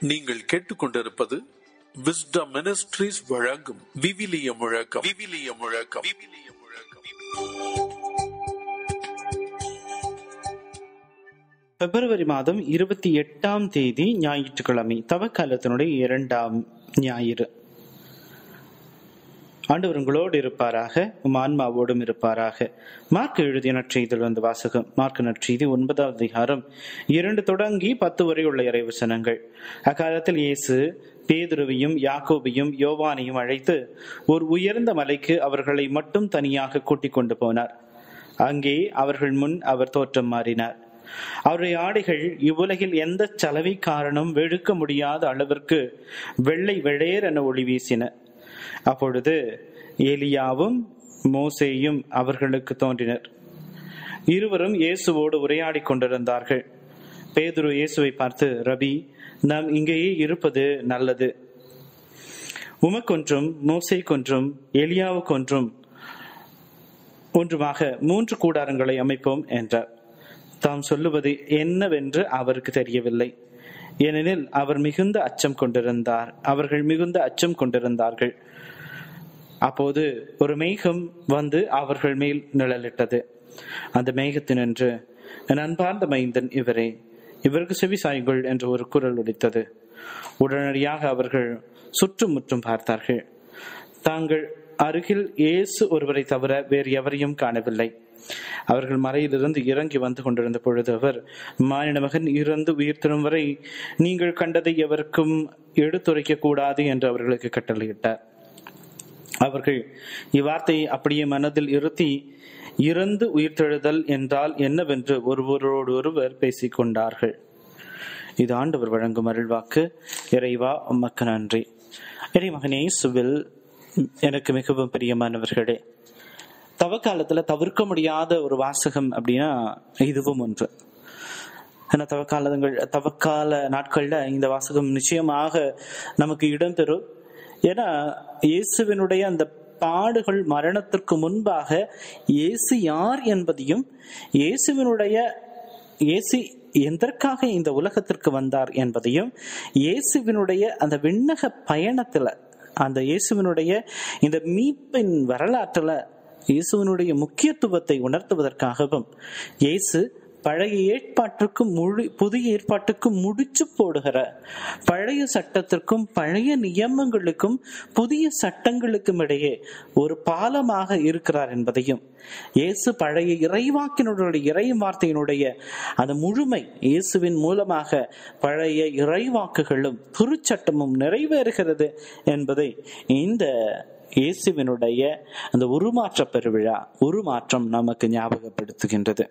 நீங்கள் கேட்டுக்கொண்டிருப்பது wisdom ministries வழங்கும் விவிலிய முழக்கம் விவிலிய முழக்கம் விவிலிய முழக்கம் பிப்ரவரி மாதம் இருபத்தி எட்டாம் தேதி ஞாயிற்றுக்கிழமை தவக்காலத்தினுடைய இரண்டாம் ஞாயிறு ஆண்டவர் உங்களோடு இருப்பாராக உம் ஆன்மாவோடும் இருப்பாராக மார்க் எழுதிய நற்செய்தியில் வந்த வாசகம் மார்க் நற்செய்தி ஒன்பதாவது அதிகாரம் இரண்டு தொடங்கி பத்து வரை உள்ள இறைவசனங்கள் அக்காலத்தில் இயேசு பேதுருவையும் யாக்கோபையும் யோவானையும் அழைத்து ஒரு உயர்ந்த மலைக்கு அவர்களை மட்டும் தனியாக கூட்டிக் கொண்டு போனார் அங்கே அவர்கள் முன் அவர் தோற்றம் மாறினார் அவருடைய ஆடைகள் இவ்வுலகில் எந்த சலவை காரணம் வெளுக்க முடியாத அளவிற்கு வெள்ளை வெளேர் என ஒளி வீசின அப்பொழுது எலியாவும் மோசேயும் அவர்களுக்கு தோன்றினர் இருவரும் இயேசுவோடு உரையாடிக் கொண்டிருந்தார்கள் பேதுரு இயேசுவை பார்த்து ரபி நாம் இங்கேயே இருப்பது நல்லது உமக்கொன்றும் மோசைக்கொன்றும் எலியாவுக்கொன்றும் ஒன்றுமாக மூன்று கூடாரங்களை அமைப்போம் என்றார் தாம் சொல்லுவது என்னவென்று அவருக்கு தெரியவில்லை ஏனெனில் அவர் மிகுந்த அச்சம் கொண்டிருந்தார் அவர்கள் மிகுந்த அச்சம் கொண்டிருந்தார்கள் அப்போது ஒரு மேகம் வந்து அவர்கள் மேல் நிழலிட்டது அந்த மேகத்தினின்று என் அன்பார்ந்த மைந்தன் இவரே இவருக்கு செவி சாய்கள் என்று ஒரு குரல் ஒலித்தது உடனடியாக அவர்கள் சுற்றும் முற்றும் பார்த்தார்கள் தாங்கள் அருகில் இயேசு ஒருவரை தவிர வேறு எவரையும் காணவில்லை அவர்கள் மறையிலிருந்து இறங்கி வந்து கொண்டிருந்த பொழுது அவர் மானிட மகன் இறந்து உயிர் தரும் வரை நீங்கள் கண்டதை எவருக்கும் எடுத்துரைக்க கூடாது என்று அவர்களுக்கு கட்டளையிட்டார் அவர்கள் இவ்வார்த்தையை அப்படியே மனதில் இருத்தி இறந்து உயிர்த்தெழுதல் என்றால் என்னவென்று ஒருவரோடு ஒருவர் பேசிக் கொண்டார்கள் இது ஆண்டவர் வழங்கும் அருள்வாக்கு இறைவா உமக்கு நன்றி இறைமகனே சுவில் எனக்கு மிகவும் பிரியமானவர்களே தவக்காலத்துல தவிர்க்க முடியாத ஒரு வாசகம் அப்படின்னா இதுவும் ஒன்று ஏன்னா தவக்காலங்கள் தவக்கால நாட்கள்ல இந்த வாசகம் நிச்சயமாக நமக்கு இடம்பெறும் ஏன்னா இயேசுவினுடைய அந்த பாடுகள் மரணத்திற்கு முன்பாக இயேசு யார் என்பதையும் இயேசுவினுடைய இயேசு எதற்காக இந்த உலகத்திற்கு வந்தார் என்பதையும் இயேசுவினுடைய அந்த விண்ணக பயணத்துல அந்த இயேசுவினுடைய இந்த மீட்பின் வரலாற்றுல இயேசுவினுடைய முக்கியத்துவத்தை உணர்த்துவதற்காகவும் இயேசு பழைய ஏற்பாட்டுக்கும் முழு புதிய ஏற்பாட்டுக்கும் முடிச்சு போடுகிற பழைய சட்டத்திற்கும் பழைய நியமங்களுக்கும் புதிய சட்டங்களுக்கும் இடையே ஒரு பாலமாக இருக்கிறார் என்பதையும் இயேசு பழைய இறைவாக்கினுடைய இறை வார்த்தையினுடைய அந்த முழுமை இயேசுவின் மூலமாக பழைய இறைவாக்குகளும் திருச்சட்டமும் நிறைவேறுகிறது என்பதை இந்த இயேசுவினுடைய அந்த உருமாற்ற பெருவிழா உருமாற்றம் நமக்கு ஞாபகப்படுத்துகின்றது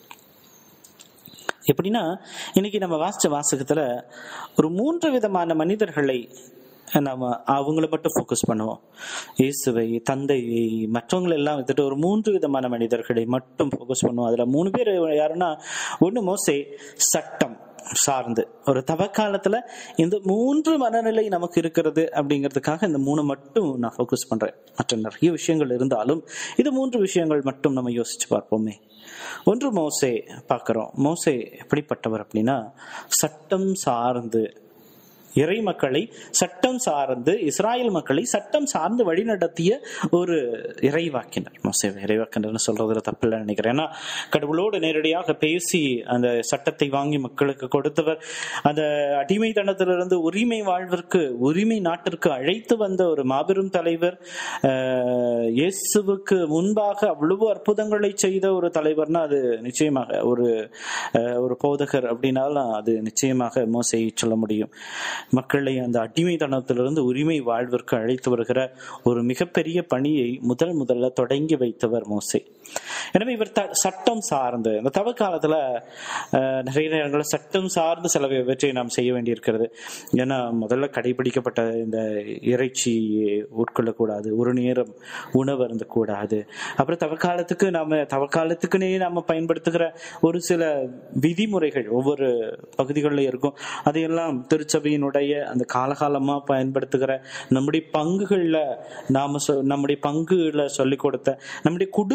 எப்படின்னா இன்னைக்கு நம்ம வாசிச்ச வாசகத்துல ஒரு மூன்று விதமான மனிதர்களை நம்ம அவங்கள மட்டும் ஃபோக்கஸ் பண்ணுவோம் இயேசுவை தந்தையை மற்றவங்களை எல்லாம் வந்துட்டு ஒரு மூன்று விதமான மனிதர்களை மட்டும் ஃபோக்கஸ் பண்ணுவோம் அதுல மூணு பேர் யாருன்னா ஒண்ணு மோசே சட்டம் சார்ந்து ஒரு தவக்காலத்துல இந்த மூன்று மனநிலை நமக்கு இருக்கிறது அப்படிங்கிறதுக்காக இந்த மூணு மட்டும் நான் ஃபோக்கஸ் பண்றேன் மற்ற நிறைய விஷயங்கள் இருந்தாலும் இது மூன்று விஷயங்கள் மட்டும் நம்ம யோசிச்சு பார்ப்போமே ஒன்று மோசே பார்க்கிறோம் மோசே எப்படிப்பட்டவர் அப்படின்னா சட்டம் சார்ந்து இறை மக்களை சட்டம் சார்ந்து இஸ்ராயல் மக்களை சட்டம் சார்ந்து வழிநடத்திய ஒரு இறைவாக்கினர் மோசே இறைவாக்கினர்னு சொல்றதுல தப்பில்லை நினைக்கிறேன் ஏன்னா கடவுளோடு நேரடியாக பேசி அந்த சட்டத்தை வாங்கி மக்களுக்கு கொடுத்தவர் அந்த அடிமைத்தனத்திலிருந்து உரிமை வாழ்விற்கு உரிமை நாட்டிற்கு அழைத்து வந்த ஒரு மாபெரும் தலைவர் ஆஹ், இயேசுவுக்கு முன்பாக அவ்வளவு அற்புதங்களை செய்த ஒரு தலைவர்னா அது நிச்சயமாக ஒரு ஆஹ், ஒரு போதகர் அப்படின்னாலும் அது நிச்சயமாக மோசையை சொல்ல முடியும் மக்களை அந்த அடிமைத்தனத்திலிருந்து உரிமை வாழ்விற்கு அழைத்து வருகிற ஒரு மிகப்பெரிய பணியை முதல் முதல்ல தொடங்கி வைத்தவர் மோசே எனவே இவர் த சட்டம் சார்ந்து இந்த தவ காலத்துல அஹ், நிறைய நேரங்களில் சட்டம் சார்ந்து சிலவற்றை நாம் செய்ய வேண்டியிருக்கிறது ஏன்னா முதல்ல கடைபிடிக்கப்பட்ட இந்த இறைச்சி உட்கொள்ளக்கூடாது ஒரு நேரம் உணவு அருந்தக்கூடாது அப்புறம் தவக்காலத்துக்கு நாம தவக்காலத்துக்குனே நாம பயன்படுத்துகிற ஒரு சில விதிமுறைகள் ஒவ்வொரு பகுதிகளில் இருக்கும் அதையெல்லாம் திருச்சபையினுடைய அந்த காலகாலமா பயன்படுத்துகிற நம்முடைய பங்குகள்ல நாம சொ- நம்முடைய பங்குல சொல்லிக் கொடுத்த நம்முடைய குடும்பங்கள்ல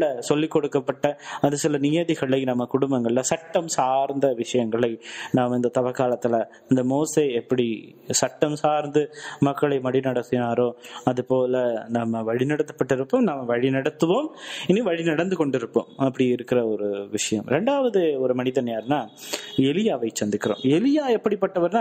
பள்ளிகள்ல சொல்லிக் கொடுக்கப்பட்ட அது சில நியதிகளை நம்ம குடும்பங்கள்ல சட்டம் சார்ந்த விஷயங்களை நாம் இந்த தவ காலத்துல இந்த மோசே எப்படி சட்டம் சார்ந்து மக்களை வழிநடத்தினாரோ அது போல நம்ம வழிநடத்தப்பட்டிருப்போம் நாம் வழி நடத்துவோம் இனி வழி நடந்து கொண்டிருப்போம் அப்படி இருக்கிற ஒரு விஷயம் ரெண்டாவது ஒரு மனிதன் யாருன்னா எலியாவை சந்திக்கிறோம் எலியா எப்படிப்பட்டவர்னா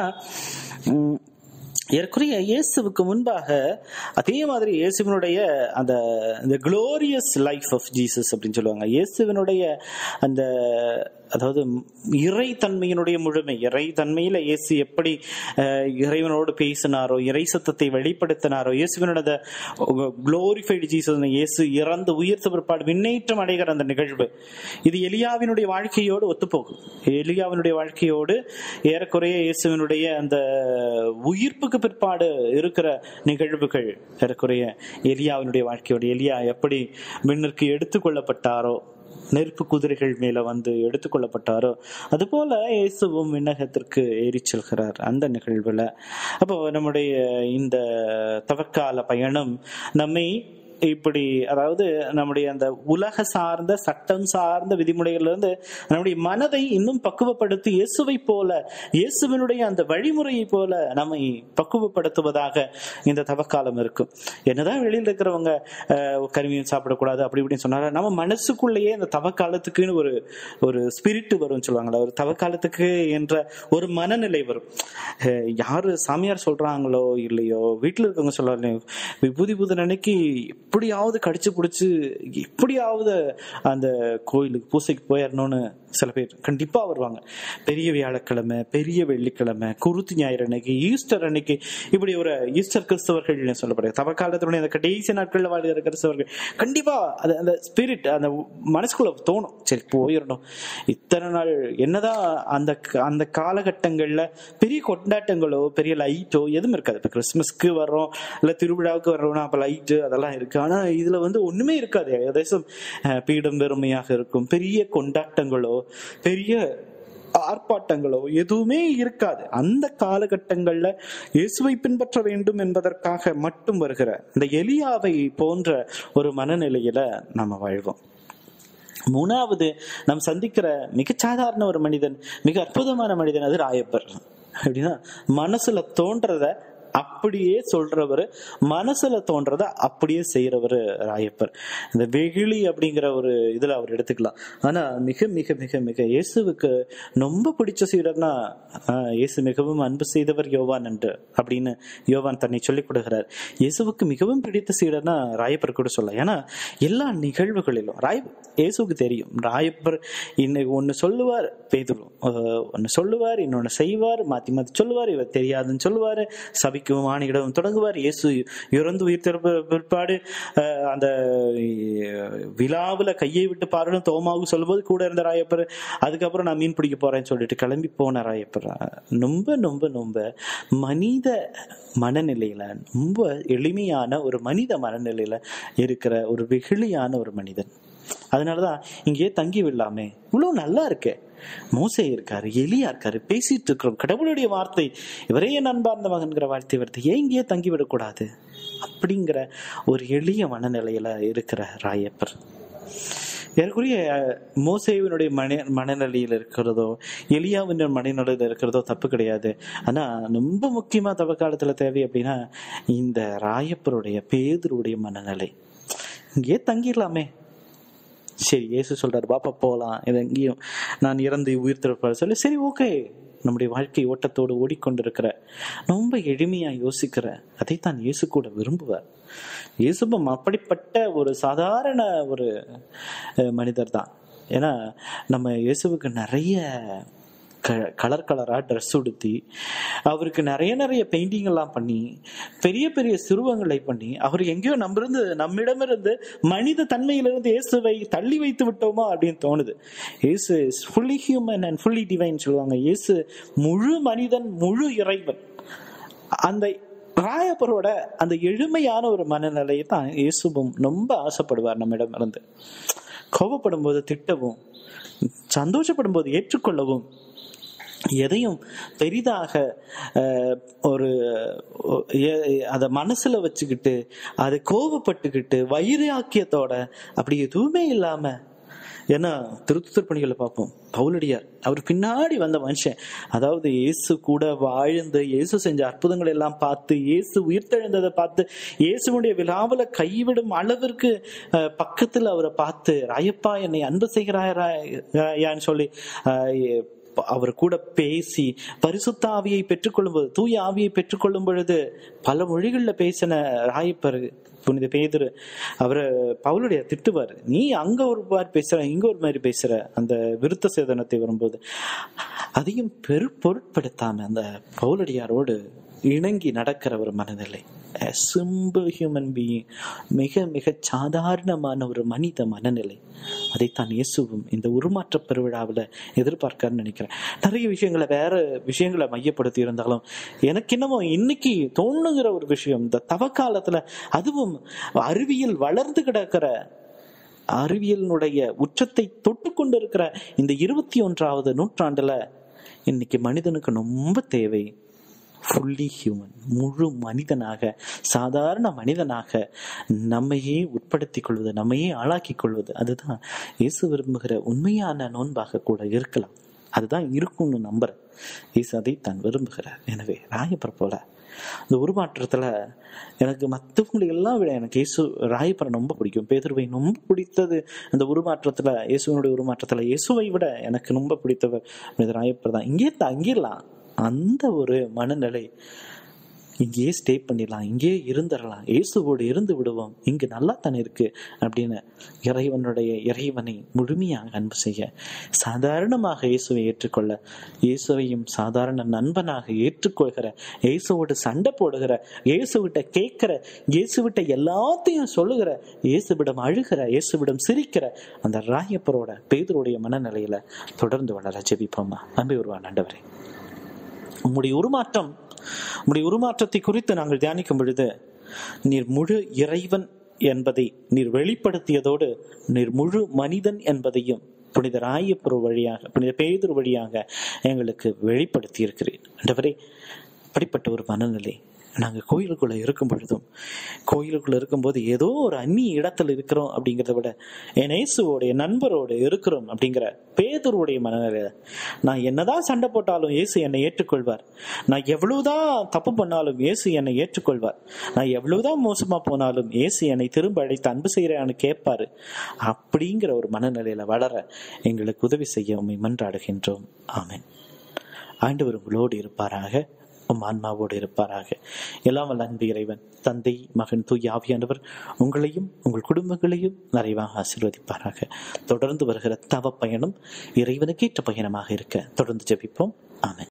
உம், ஏறக்குறைய இயேசுவுக்கு முன்பாக அதே மாதிரி இயேசுவினுடைய அந்த இந்த குளோரியஸ் லைஃப் ஆஃப் ஜீசஸ் அப்படின்னு சொல்லுவாங்க இயேசுவினுடைய அந்த அதாவது இறை தன்மையினுடைய முழுமை இறை தன்மையில இயேசு எப்படி அஹ், இறைவனோடு பேசினாரோ இறை சத்தத்தை வெளிப்படுத்தினாரோ இயேசுவினோட குளோரிஃபைடு ஜீசஸ் இயேசு இறந்து உயிர்த்த பிற்பாடு விண்ணேற்றம் அடைகிற அந்த நிகழ்வு இது எலியாவினுடைய வாழ்க்கையோடு ஒத்துப்போகும் எலியாவினுடைய வாழ்க்கையோடு ஏறக்குறைய இயேசுவினுடைய அந்த உயிர்ப்புக்கு பிற்பாடு இருக்கிற நிகழ்வுகள் ஏறக்குறைய எலியாவினுடைய வாழ்க்கையோடு எலியா எப்படி விண்ணிற்கு எடுத்துக்கொள்ளப்பட்டாரோ நெருப்பு குதிரைகள் மேல வந்து எடுத்துக்கொள்ளப்பட்டாரோ அதுபோல இயேசுவும் விண்ணகத்திற்கு ஏறி செல்கிறார் அந்த நிகழ்வுல அப்போ நம்முடைய இந்த தவக்கால பயணம் நம்மை இப்படி அதாவது நம்முடைய அந்த உலக சார்ந்த சட்டம் சார்ந்த விதிமுறைகள்ல இருந்து நம்முடைய மனதை இன்னும் பக்குவப்படுத்தி இயேசுவை போல இயேசுவினுடைய அந்த வழிமுறையை போல நம்மை பக்குவப்படுத்துவதாக இந்த தவக்காலம் இருக்கும் என்னதான் வெளியில இருக்கிறவங்க அஹ், கருமியம் சாப்பிடக்கூடாது அப்படி இப்படின்னு சொன்னாலும் நம்ம மனசுக்குள்ளேயே இந்த தவக்காலத்துக்குன்னு ஒரு ஒரு ஸ்பிரிட் வரும்னு சொல்லுவாங்களா ஒரு தவக்காலத்துக்கு என்ற ஒரு மனநிலை வரும் அஹ், யாரு சாமியார் சொல்றாங்களோ இல்லையோ வீட்டுல இருக்கவங்க சொல்லலையோ விபூதி புதன் அன்னைக்கு எப்படியாவது கடிச்சு பிடிச்சு எப்படியாவது அந்த கோயிலுக்கு பூசைக்கு போயிடணும்னு சில பேர் கண்டிப்பா வருவாங்க பெரிய வியாழக்கிழமை பெரிய வெள்ளிக்கிழமை குருத்து ஞாயிறு அன்னைக்கு ஈஸ்டர் அன்னைக்கு இப்படி ஒரு ஈஸ்டர் கிறிஸ்தவர்கள் சொல்லப்படுது தவக்காலத்தினுடைய அந்த கடைசி நாட்கள்ல வாழ்கிற கிறிஸ்தவர்கள் கண்டிப்பா அது அந்த ஸ்பிரிட் அந்த மனசுக்குள்ள தோணும் சரி போயிடணும் இத்தனை நாள் என்னதான் அந்த அந்த காலகட்டங்கள்ல பெரிய கொண்டாட்டங்களோ பெரிய லைட்டோ எதுவும் இருக்காது இப்ப கிறிஸ்துமஸ்க்கு வர்றோம் இல்ல திருவிழாவுக்கு வர்றோம்னா அப்ப லைட்டு அதெல்லாம் இருக்கு ஆனா இதுல வந்து ஒண்ணுமே இருக்காது ஏகദേശம் அஹ், பீடம் பெருமையாக இருக்கும் பெரிய கொண்டாட்டங்களோ பெரிய ஆர்ப்பாட்டங்களோ எதுவுமே இருக்காது அந்த காலகட்டங்கள்ல இயேசுவை பின்பற்ற வேண்டும் என்பதற்காக மட்டும் வருகிற இந்த எலியாவை போன்ற ஒரு மனநிலையில நம்ம வாழ்வோம் மூணாவது நாம் சந்திக்கிற மிக சாதாரண ஒரு மனிதன் மிக அற்புதமான மனிதன் அது ராயப்பர் அப்படின்னா மனசுல தோன்றத அப்படியே சொல்றவர் மனசுல தோன்றத அப்படியே செய்யறவர் ராயப்பர் இந்த வெகுளி அப்படிங்கிற ஒரு இதுல அவர் எடுத்துக்கலாம் ஆனா மிக மிக மிக மிக இயேசுவுக்கு ரொம்ப பிடிச்ச சீடர்னா ஆஹ், இயேசு மிகவும் அன்பு செய்தவர் யோவான் என்று அப்படின்னு யோவான் தன்னை சொல்லிக் கொடுக்கிறார் இயேசுவுக்கு மிகவும் பிடித்த சீடர்னா ராயப்பர் கூட சொல்லலாம் ஏன்னா எல்லா நிகழ்வுகளிலும் ராய் இயேசுவுக்கு தெரியும் ராயப்பர் இன்னைக்கு ஒன்னு சொல்லுவார் பேதுரு ஒன்னு சொல்லுவார் இன்னொன்னு செய்வார் மாத்தி மாத்தி சொல்லுவார் இவர் தெரியாதுன்னு சொல்லுவார் சபிக்கும் ஆணையிடவும் தொடங்குவார் இயேசு இறந்து உயிர் திறப்பு பிற்பாடு அஹ், அந்த அஹ், விழாவுல கையை விட்டு பாருன்னு தோமாவுக்கு சொல்லும்போது கூட இருந்த ராயப்பர் அதுக்கப்புறம் நான் மீன் பிடிக்க போறேன்னு சொல்லிட்டு கிளம்பி போன ராயப்பர் ரொம்ப ரொம்ப ரொம்ப மனித மனநிலையில ரொம்ப எளிமையான ஒரு மனித மனநிலையில இருக்கிற ஒரு வெகுளியான ஒரு மனிதன் அதனாலதான் இங்கேயே தங்கி விடலாமே இவ்வளவு நல்லா இருக்கே மோசே இருக்காரு எலியா இருக்காரு பேசிட்டு இருக்கிறோம் கடவுளுடைய வார்த்தை இவரே என் அன்பார்ந்த மகன்கிற வார்த்தை வருது ஏன் இங்கேயே தங்கி விடக்கூடாது அப்படிங்கிற ஒரு எளிய மனநிலையில இருக்கிற ராயப்பர் ஏறக்குறைய மோசேவினுடைய மன மனநிலையில் இருக்கிறதோ எலியாவின் மனநிலையில் இருக்கிறதோ தப்பு கிடையாது ஆனா ரொம்ப முக்கியமா தவ காலத்துல தேவை அப்படின்னா இந்த ராயப்பருடைய பேதருடைய மனநிலை இங்கேயே தங்கிடலாமே சரி இயேசு சொல்றாரு பாப்பா போகலாம் இது எங்கேயும் நான் இறந்து உயிர் திறப்பாரு சொல்லி சரி ஓகே நம்முடைய வாழ்க்கை ஓட்டத்தோடு ஓடிக்கொண்டிருக்கிற ரொம்ப எளிமையா யோசிக்கிற அதைத்தான் இயேசு கூட விரும்புவார் இயேசுபம் அப்படிப்பட்ட ஒரு சாதாரண ஒரு அஹ், மனிதர் தான் ஏன்னா நம்ம இயேசுவுக்கு நிறைய க- கலர் கலரா ட்ரெஸ் உடுத்தி அவருக்கு நிறைய நிறைய பெயிண்டிங் எல்லாம் பண்ணி பெரிய பெரிய சிறுவங்களை பண்ணி அவர் எங்கேயோ நம்மிருந்து நம்மிடமிருந்து மனித தன்மையிலிருந்து இயேசுவை தள்ளி வைத்து விட்டோமா அப்படின்னு தோணுது இயேசு is fully human and fully divine சொல்லுவாங்க இயேசு முழு மனிதன் முழு இறைவன் அந்த ராயப்பரோட அந்த எளிமையான ஒரு மனநிலையை தான் இயேசுவும் ரொம்ப ஆசைப்படுவார் நம்மிடம் இருந்து கோபப்படும் போது திட்டவும் சந்தோஷப்படும் போது ஏற்றுக்கொள்ளவும் எதையும் பெரிதாக அஹ், ஒரு அதை மனசுல வச்சுக்கிட்டு அதை கோபப்பட்டுக்கிட்டு வைராக்கியத்தோட அப்படி எதுவுமே இல்லாம ஏன்னா திருத்துத்தர் பணிகளை பார்ப்போம் பவுலடியார் அவர் பின்னாடி வந்த மனுஷன் அதாவது இயேசு கூட வாழ்ந்து இயேசு செஞ்ச அற்புதங்களை எல்லாம் பார்த்து இயேசு உயிர்த்தெழுந்ததை பார்த்து இயேசுடைய விழாவில் கைவிடும் அளவிற்கு அஹ், பக்கத்தில் அவரை பார்த்து ராயப்பா என்னை அன்பு செய்கிறாயான்னு சொல்லி அஹ், அவர் கூட பேசி பரிசுத்த ஆவியை பெற்றுக்கொள்ளும் போது தூய ஆவியை பெற்றுக்கொள்ளும் பொழுது பல மொழிகள்ல பேசின ராயப்பர் புனித பேதுரு அவரை பவுலுடைய திட்டுவார் நீ அங்க ஒரு மாதிரி பேசுற இங்க ஒரு மாதிரி பேசுற அந்த விருத்த சேதனத்தை வரும்போது அதையும் பெரு பொருட்படுத்தாம அந்த பவுலடியாரோடு இணங்கி நடக்கிற ஒரு மனநிலை சிம்பிள் ஹியூமன் பீயிங் மிக மிக சாதாரணமான ஒரு மனித மனநிலை அதைத்தான் இயேசுவும் இந்த உருமாற்ற பெருவிழாவில் எதிர்பார்க்காருன்னு நினைக்கிறேன் நிறைய விஷயங்களை வேற விஷயங்களை மையப்படுத்தி இருந்தாலும் எனக்கு என்னமோ இன்னைக்கு தோணுகிற ஒரு விஷயம் இந்த தவக்காலத்துல அதுவும் அறிவியல் வளர்ந்து கிடக்கிற அறிவியலினுடைய உச்சத்தை தொட்டு கொண்டிருக்கிற இந்த இருபத்தி ஒன்றாவது நூற்றாண்டுல இன்னைக்கு மனிதனுக்கு ரொம்ப தேவை ஃபுல்லி ஹியூமன் முழு மனிதனாக சாதாரண மனிதனாக நம்மையே உட்படுத்திக் கொள்வது நம்மையே ஆளாக்கிக் கொள்வது அதுதான் இயேசு விரும்புகிற உண்மையான நோன்பாக கூட இருக்கலாம் அதுதான் இருக்கும்னு நம்புறேன் இயேசு அதை தான் விரும்புகிறார் எனவே ராயப்பர் போல இந்த உருமாற்றத்துல எனக்கு மற்றவங்களை எல்லாம் விட எனக்கு இயேசு ராயப்பரை ரொம்ப பிடிக்கும் பேதுருவை ரொம்ப பிடித்தது அந்த உருமாற்றத்துல இயேசுவனுடைய உருமாற்றத்துல இயேசுவை விட எனக்கு ரொம்ப பிடித்தவர் இந்த ராயப்பர் தான் இங்கே தங்கிடலாம் அந்த ஒரு மனநிலை இங்கேயே ஸ்டே பண்ணிடலாம் இங்கேயே இருந்துடலாம் இயேசுவோடு இருந்து விடுவோம் இங்கு நல்லா தானே இருக்கு அப்படின்னு இறைவனுடைய இறைவனை முழுமையாக அன்பு செய்ய சாதாரணமாக இயேசுவை ஏற்றுக்கொள்ள இயேசுவையும் சாதாரண நண்பனாக ஏற்றுக்கொள்கிற இயேசுவோடு சண்டை போடுகிற இயேசுவிட்ட கேட்கிற இயேசுவிட்ட எல்லாத்தையும் சொல்லுகிற இயேசுவிடம் அழுகிற இயேசுவிடம் சிரிக்கிற அந்த ராயப்பரோட பேதருடைய மனநிலையில தொடர்ந்து வளர ஜெபிப்போமா நம்பி வருவான் ஆண்டவரே உம்முடைய உருமாற்றம் உம்முடைய உருமாற்றத்தை குறித்து நாங்கள் தியானிக்கும் பொழுது நீர் முழு இறைவன் என்பதை நீர் வெளிப்படுத்தியதோடு நீர் முழு மனிதன் என்பதையும் புனித ராயப்பர் வழியாக புனித பேதர் வழியாக எங்களுக்கு வெளிப்படுத்தி இருக்கிறேன் ஆண்டவரே அப்படிப்பட்ட ஒரு மனநிலை நாங்கள் கோயிலுக்குள்ள இருக்கும் பொழுதும் கோயிலுக்குள்ள இருக்கும்போது ஏதோ ஒரு அந்நிய இடத்துல இருக்கிறோம் அப்படிங்கிறத விட என் இயேசுவோடைய நண்பரோடு இருக்கிறோம் அப்படிங்கிற பேதருடைய மனநிலை நான் என்னதான் சண்டை போட்டாலும் இயேசு என்னை ஏற்றுக்கொள்வார் நான் எவ்வளவுதான் தப்பு பண்ணாலும் இயேசு என்னை ஏற்றுக்கொள்வார் நான் எவ்வளவுதான் மோசமா போனாலும் இயேசு என்னை திரும்ப அழைத்து அன்பு செய்கிறான்னு கேட்பாரு அப்படிங்கிற ஒரு மனநிலையில வளர எங்களுக்கு உதவி செய்ய உண்மை மன்றாடுகின்றோம் ஆமென் ஆண்டவர் உங்களோடு இருப்பாராக உம் ஆன்மாவோடு இருப்பாராக எல்லாம் வல்ல அன்பு இறைவன் தந்தை மகன் தூய் ஆவியானவர் உங்களையும் உங்கள் குடும்பங்களையும் நிறைவாக ஆசீர்வதிப்பாராக தொடர்ந்து வருகிற தவ பயணம் இறைவனுக்கேற்ற பயணமாக இருக்க தொடர்ந்து ஜெபிப்போம் ஆமென்